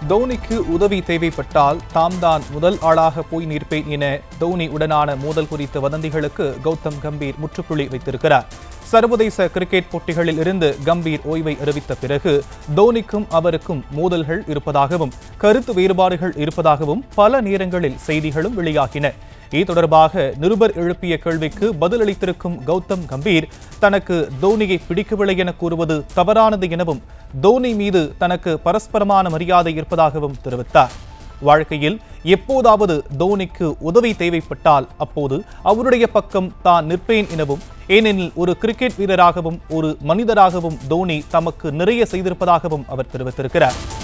தோனிக்கு உதவி தேவைப்பட்டால் தாம் தான் முதல் ஆளாக போய் நிற்பேன் என தோனி உடனான மோதல் குறித்த வதந்திகளுக்கு கௌதம் கம்பீர் முற்றுப்புள்ளி வைத்திருக்கிறார் சர்வதேச கிரிக்கெட் போட்டிகளில் இருந்து கம்பீர் ஓய்வை அறிவித்த பிறகு தோனிக்கும் அவருக்கும் மோதல்கள் இருப்பதாகவும் கருத்து வேறுபாடுகள் இருப்பதாகவும் பல நேரங்களில் செய்திகளும் வெளியாகின இது தொடர்பாக நிருபர் எழுப்பிய கேள்விக்கு பதிலளித்திருக்கும் கௌதம் கம்பீர் தனக்கு தோனியை பிடிக்கவில்லை என கூறுவது தவறானது எனவும் தோனி மீது தனக்கு பரஸ்பரமான மரியாதை இருப்பதாகவும் தெரிவித்தார் வாழ்க்கையில் எப்போதாவது தோனிக்கு உதவி தேவைப்பட்டால் அப்போது அவருடைய பக்கம் தான் நிற்பேன் எனவும் ஏனெனில் ஒரு கிரிக்கெட் வீரராகவும் ஒரு மனிதராகவும் தோனி தமக்கு நிறைய செய்திருப்பதாகவும் அவர் தெரிவித்திருக்கிறார்